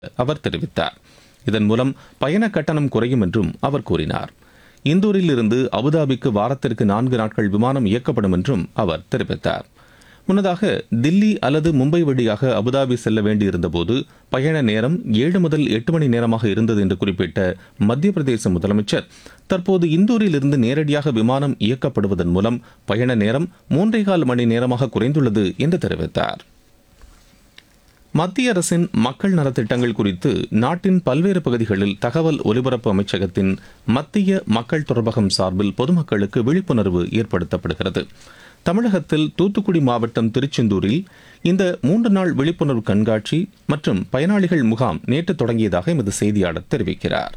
அவர் தெரிவித்தார் இதன் மூலம் பயண கட்டணம் குறையும் என்றும் அவர் கூறினார் இந்தூரில் இருந்து அபுதாபிக்கு வாரத்திற்கு நான்கு நாட்கள் விமானம் இயக்கப்படும் என்றும் அவர் தெரிவித்தார் முன்னதாக தில்லி அல்லது மும்பை வழியாக அபுதாபி செல்ல வேண்டியிருந்தபோது பயண நேரம் ஏழு முதல் எட்டு மணி நேரமாக இருந்தது என்று குறிப்பிட்ட மத்திய பிரதேச முதலமைச்சர் தற்போது இந்தூரில் இருந்து நேரடியாக விமானம் இயக்கப்படுவதன் மூலம் பயண நேரம் மூன்றே கால் மணி நேரமாக குறைந்துள்ளது என்று தெரிவித்தார் மத்திய அரசின் மக்கள் நலத்திட்டங்கள் குறித்து நாட்டின் பல்வேறு பகுதிகளில் தகவல் ஒலிபரப்பு அமைச்சகத்தின் மத்திய மக்கள் தொடர்பகம் சார்பில் பொதுமக்களுக்கு விழிப்புணர்வு ஏற்படுத்தப்படுகிறது தமிழகத்தில் தூத்துக்குடி மாவட்டம் திருச்செந்தூரில் இந்த மூன்று நாள் விழிப்புணர்வு கண்காட்சி மற்றும் பயனாளிகள் முகாம் நேற்று தொடங்கியதாக எமது செய்தியாளர் தெரிவிக்கிறார்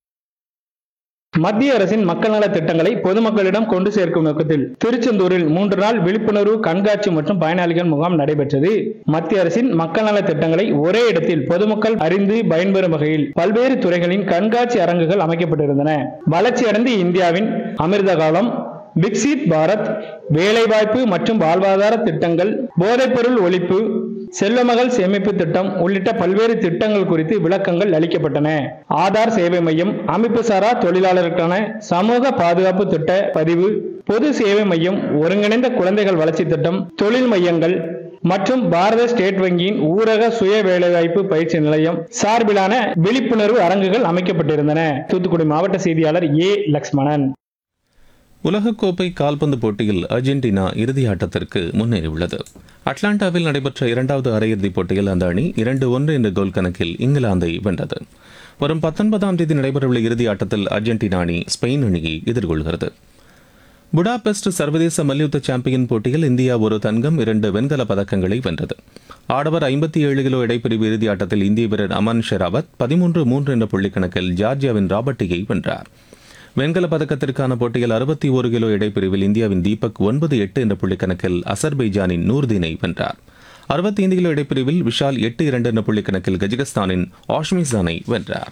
மத்திய அரசின் மக்கள் நல திட்டங்களை பொதுமக்களிடம் கொண்டு சேர்க்கும் நோக்கத்தில் திருச்செந்தூரில் மூன்று நாள் விழிப்புணர்வு கண்காட்சி மற்றும் பயனாளிகள் முகாம் நடைபெற்றது மத்திய அரசின் மக்கள் நல திட்டங்களை ஒரே இடத்தில் பொதுமக்கள் அறிந்து பயன்பெறும் வகையில் பல்வேறு துறைகளின் கண்காட்சி அரங்குகள் அமைக்கப்பட்டிருந்தன வளர்ச்சியடைந்த இந்தியாவின் அமிர்த காலம் விக்சித் பாரத் வேலைவாய்ப்பு மற்றும் வாழ்வாதார திட்டங்கள் போதைப்பொருள் ஒழிப்பு செல்வமகள் சேமிப்பு திட்டம் உள்ளிட்ட பல்வேறு திட்டங்கள் குறித்து விளக்கங்கள் அளிக்கப்பட்டன ஆதார் சேவை மையம் அமைப்பு சாரா தொழிலாளருக்கான சமூக பாதுகாப்பு திட்ட பதிவு பொது சேவை மையம் ஒருங்கிணைந்த குழந்தைகள் வளர்ச்சி திட்டம் தொழில் மையங்கள் மற்றும் பாரத ஸ்டேட் வங்கியின் ஊரக சுய வேலைவாய்ப்பு பயிற்சி நிலையம் சார்பிலான விழிப்புணர்வு அரங்குகள் அமைக்கப்பட்டிருந்தன தூத்துக்குடி மாவட்ட செய்தியாளர் ஏ லக்ஷ்மணன் உலகக்கோப்பை கால்பந்து போட்டியில் அர்ஜென்டினா இறுதி ஆட்டத்திற்கு முன்னேறியுள்ளது அட்லாண்டாவில் நடைபெற்ற இரண்டாவது அரையிறுதிப் போட்டியில் அந்த அணி இரண்டு ஒன்று என்ற கோல் கணக்கில் இங்கிலாந்தை வென்றது வரும் பத்தொன்பதாம் தேதி நடைபெறவுள்ள இறுதி ஆட்டத்தில் அர்ஜென்டினா அணி ஸ்பெயின் அணியை எதிர்கொள்கிறது புடாபெஸ்ட் சர்வதேச மல்யுத்த சாம்பியன் போட்டியில் இந்தியா ஒரு தங்கம் இரண்டு வெண்கல பதக்கங்களை வென்றது ஆடவர் ஐம்பத்தி ஏழு கிலோ இடைப்பிரிவு இறுதி ஆட்டத்தில் இந்திய வீரர் அமன் ஷெராவத் பதிமூன்று மூன்று என்ற புள்ளி கணக்கில் ஜார்ஜியாவின் ராபர்ட்டியை வென்றார் வெண்கல பதக்கத்திற்கான போட்டியில் அறுபத்தி ஒரு கிலோ இடைப்பிரிவில் இந்தியாவின் தீபக் ஒன்பது எட்டு என்ற புள்ளி கணக்கில் அசர்பைஜானின் நூர்தீனை வென்றார் அறுபத்தி ஐந்து கிலோ இடைப்பிரிவில் விஷால் எட்டு இரண்டு என்ற புள்ளி கணக்கில் கஜகஸ்தானின் ஆஷ்மிசானை வென்றார்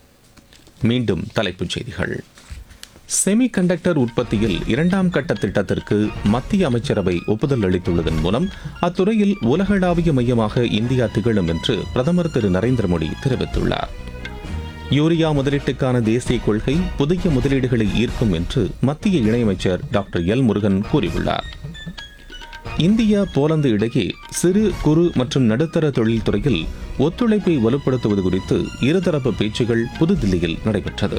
மீண்டும் தலைப்புச் செய்திகள் செமி கண்டக்டர் உற்பத்தியில் இரண்டாம் கட்ட திட்டத்திற்கு மத்திய அமைச்சரவை ஒப்புதல் அளித்துள்ளதன் மூலம் அத்துறையில் உலகளாவிய மையமாக இந்தியா திகழும் என்று பிரதமர் திரு நரேந்திர மோடி தெரிவித்துள்ளார் யூரியா முதலீட்டுக்கான தேசிய கொள்கை புதிய முதலீடுகளை ஈர்க்கும் என்று மத்திய இணையமைச்சர் டாக்டர் எல் முருகன் கூறியுள்ளார் இந்தியா போலந்து இடையே சிறு குறு மற்றும் நடுத்தர தொழில்துறையில் ஒத்துழைப்பை வலுப்படுத்துவது குறித்து இருதரப்பு பேச்சுகள் புதுதில்லியில் நடைபெற்றது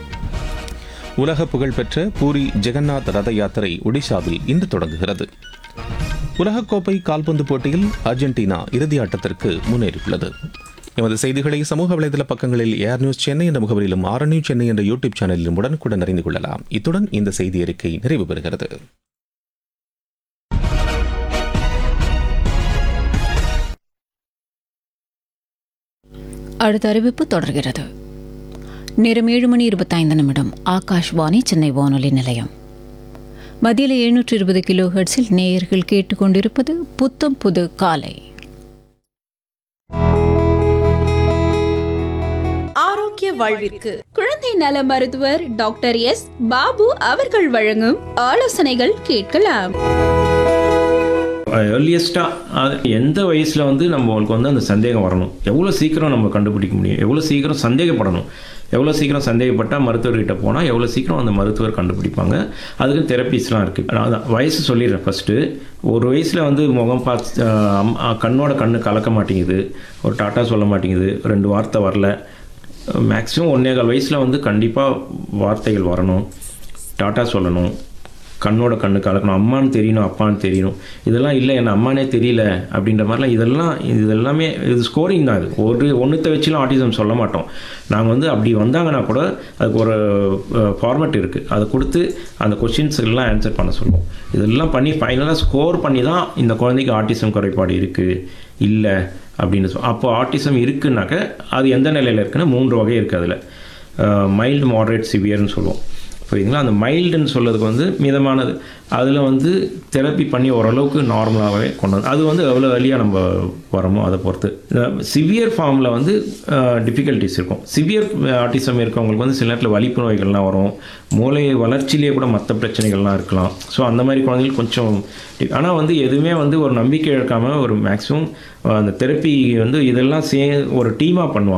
உலக புகழ்பெற்ற பூரி ஜெகநாத் ரத யாத்திரை ஒடிசாவில் இன்று தொடங்குகிறது உலகக்கோப்பை கால்பந்து போட்டியில் அர்ஜென்டினா இறுதியாட்டத்திற்கு முன்னேறியுள்ளது எமது செய்திகளை சமூக வலைதள பக்கங்களில் ஏர் நியூஸ் சென்னை என்ற முகவரியிலும் ஆர் நியூஸ் சென்னை என்ற யூடியூப் சேனலிலும் உடனுக்குடன் அறிந்து கொள்ளலாம் இத்துடன் இந்த செய்தி அறிக்கை நிறைவு பெறுகிறது அடுத்த அறிவிப்பு தொடர்கிறது நேரம் ஏழு மணி இருபத்தைந்து நிமிடம் ஆகாஷ்வாணி சென்னை வானொலி நிலையம் மதியில் எழுநூற்று இருபது கிலோ ஹெர்ட்ஸில் நேயர்கள் கேட்டுக்கொண்டிருப்பது புத்தம் புது காலை ஆரோக்கிய வாழ்விற்கு குழந்தை நல மருத்துவர் டாக்டர் எஸ் பாபு அவர்கள் வழங்கும் ஆலோசனைகள் கேட்கலாம் ஏர்லியஸ்ட்டாக எந்த வயசில் வந்து நம்மளுக்கு வந்து அந்த சந்தேகம் வரணும் எவ்வளோ சீக்கிரம் நம்ம கண்டுபிடிக்க முடியும் எவ்வளோ சீக்கிரம் சந்தேகப்படணும் எவ்வளோ சீக்கிரம் சந்தேகப்பட்டால் மருத்துவர்கிட்ட போனால் எவ்வளோ சீக்கிரம் அந்த மருத்துவர் கண்டுபிடிப்பாங்க அதுக்கு தெரப்பீஸ்லாம் இருக்குது அதான் வயசு சொல்லிடுறேன் ஃபஸ்ட்டு ஒரு வயசில் வந்து முகம் பார்த்து அம், கண்ணோட கண்ணு கலக்க மாட்டேங்குது ஒரு டாட்டா சொல்ல மாட்டேங்குது ரெண்டு வார்த்தை வரல மேக்ஸிமம் ஒன்றே கால் வயசில் வந்து கண்டிப்பாக வார்த்தைகள் வரணும் டாட்டா சொல்லணும் கண்ணோட கண்ணு கலக்கணும் அம்மான்னு தெரியணும் அப்பான்னு தெரியணும் இதெல்லாம் இல்லை என்ன அம்மானே தெரியல அப்படின்ற மாதிரிலாம் இதெல்லாம் இது எல்லாமே இது ஸ்கோரிங் தான் இது ஒரு ஒன்றுத்தை வச்சுலாம் ஆட்டிசம் சொல்ல மாட்டோம் நாங்கள் வந்து அப்படி வந்தாங்கன்னா கூட அதுக்கு ஒரு ஃபார்மேட் இருக்குது அதை கொடுத்து அந்த கொஷின்ஸ் எல்லாம் ஆன்சர் பண்ண சொல்லுவோம் இதெல்லாம் பண்ணி ஃபைனலாக ஸ்கோர் பண்ணி தான் இந்த குழந்தைக்கு ஆட்டிசம் குறைபாடு இருக்குது இல்லை அப்படின்னு சொல் அப்போ ஆட்டிசம் இருக்குன்னாக்க அது எந்த நிலையில் இருக்குன்னா மூன்று வகை இருக்குது அதில் மைல்டு மாடரேட் சிவியர்னு சொல்லுவோம் புரியுதுங்களா அந்த மைல்டுன்னு சொல்கிறதுக்கு வந்து மிதமானது அதில் வந்து தெரப்பி பண்ணி ஓரளவுக்கு நார்மலாகவே கொண்டு வந்து அது வந்து எவ்வளோ வழியாக நம்ம வரமோ அதை பொறுத்து சிவியர் ஃபார்மில் வந்து டிஃபிகல்ட்டிஸ் இருக்கும் சிவியர் ஆட்டிசம் இருக்கவங்களுக்கு வந்து சில நேரத்தில் வலிப்பு நோய்கள்லாம் வரும் மூளை வளர்ச்சியிலேயே கூட மற்ற பிரச்சனைகள்லாம் இருக்கலாம் ஸோ அந்த மாதிரி குழந்தைங்களுக்கு கொஞ்சம் ஆனால் வந்து எதுவுமே வந்து ஒரு நம்பிக்கை இழக்காமல் ஒரு மேக்ஸிமம் அந்த தெரப்பி வந்து இதெல்லாம் சே ஒரு டீமாக பண்ணுவாங்க